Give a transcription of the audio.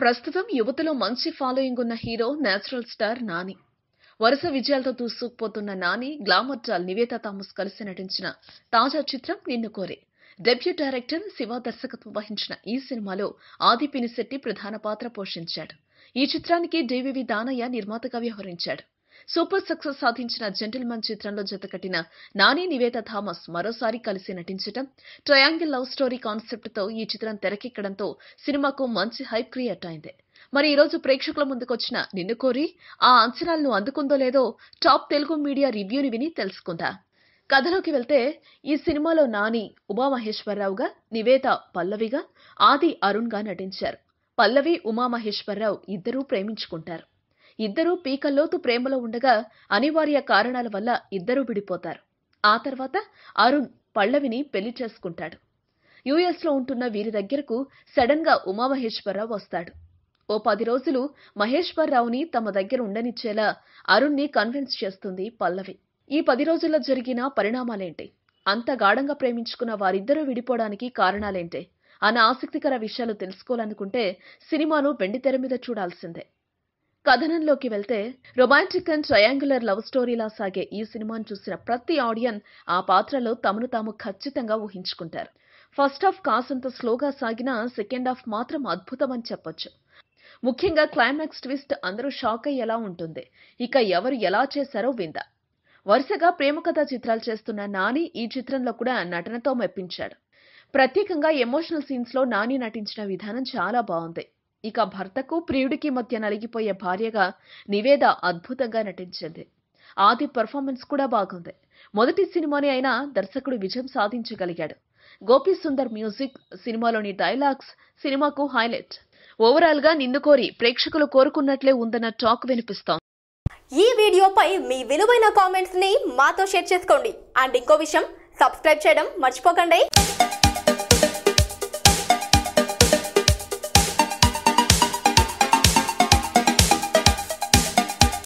ప్రస్తుతం యువతలో మంచి ఫాలోయింగ్ ఉన్న హీరో నేచురల్ స్టార్ నాని వరుస విజయాలతో దూసుకుపోతున్న నాని గ్లామర్ డాల్ నివేత థామస్ కలిసి నటించిన తాజా చిత్రం నిన్ను కోరే డెబ్యూ డైరెక్టర్ శివ దర్శకత్వం వహించిన ఈ సినిమాలో ఆది పినిశెట్టి ప్రధాన పాత్ర పోషించాడు ఈ చిత్రానికి డివివి దానయ్య నిర్మాతగా వ్యవహరించాడు సూపర్ సక్సెస్ సాధించిన జెంటిల్మన్ చిత్రంలో జతకట్టిన నాని నివేత థామస్ మరోసారి కలిసి నటించటం ట్రయాంగిల్ లవ్ స్టోరీ కాన్సెప్ట్ తో ఈ చిత్రం తెరకెక్కడంతో సినిమాకు మంచి హైప్ క్రియేట్ అయింది మరి ఈ రోజు ప్రేక్షకుల ముందుకొచ్చిన నిన్ను కోరి ఆ అంచనాలను అందుకుందో లేదో టాప్ తెలుగు మీడియా రివ్యూని విని తెలుసుకుందా కథలోకి వెళ్తే ఈ సినిమాలో నాని ఉమామహేశ్వరరావుగా నివేత పల్లవిగా ఆది అరుణ్ గా నటించారు పల్లవి ఉమామహేశ్వరరావు ఇద్దరూ ప్రేమించుకుంటారు ఇద్దరూ పీకల్లోతు ప్రేమలో ఉండగా అనివార్య కారణాల వల్ల ఇద్దరూ విడిపోతారు ఆ తర్వాత అరుణ్ పల్లవిని పెళ్లి చేసుకుంటాడు యుఎస్ లో ఉంటున్న వీరి దగ్గరకు సడన్ గా ఉమామహేశ్వరరావు వస్తాడు ఓ పది రోజులు మహేశ్వరరావుని తమ దగ్గర ఉండనిచ్చేలా అరుణ్ని కన్విన్స్ చేస్తుంది పల్లవి ఈ పది రోజుల్లో జరిగిన పరిణామాలేంటి అంత గాఢంగా ప్రేమించుకున్న వారిద్దరూ విడిపోవడానికి కారణాలేంటి అన్న ఆసక్తికర విషయాలు తెలుసుకోవాలనుకుంటే సినిమాను వెండితెర మీద చూడాల్సిందే కథనంలోకి వెళ్తే రొమాంటిక్ అండ్ ట్రయాంగులర్ లవ్ స్టోరీలా సాగే ఈ సినిమాను చూసిన ప్రతి ఆడియన్ ఆ పాత్రలో తమను తాము ఖచ్చితంగా ఊహించుకుంటారు ఫస్ట్ హాఫ్ కాసంత స్లోగా సాగిన సెకండ్ హాఫ్ మాత్రం అద్భుతం అని చెప్పొచ్చు ముఖ్యంగా క్లైమాక్స్ ట్విస్ట్ అందరూ షాక్ అయ్యేలా ఉంటుంది ఇక ఎవరు ఎలా చేశారో విందా వరుసగా ప్రేమ కథా చిత్రాలు చేస్తున్న నాని ఈ చిత్రంలో కూడా నటనతో మెప్పించాడు ప్రత్యేకంగా ఎమోషనల్ సీన్స్ లో నాని నటించిన విధానం చాలా బాగుంది ఇక భర్తకు ప్రియుడికి మధ్య నలిగిపోయే భార్యగా నివేద అద్భుతంగా నటించింది ఆది పెర్ఫార్మెన్స్ కూడా బాగుంది మొదటి సినిమానే అయినా దర్శకుడు విజయం సాధించగలిగాడు గోపి సుందర్ మ్యూజిక్ సినిమాలోని డైలాగ్స్ సినిమాకు హైలైట్ ఓవరాల్ గా నిన్ను కోరి ప్రేక్షకులు కోరుకున్నట్లే ఉందన్న టాక్ వినిపిస్తోంది ఈ వీడియోపై మీ విలువైన కామెంట్స్ ని మాతో షేర్ చేసుకోండి అండ్ ఇంకో విషయం సబ్స్క్రైబ్ చేయడం మర్చిపోకండి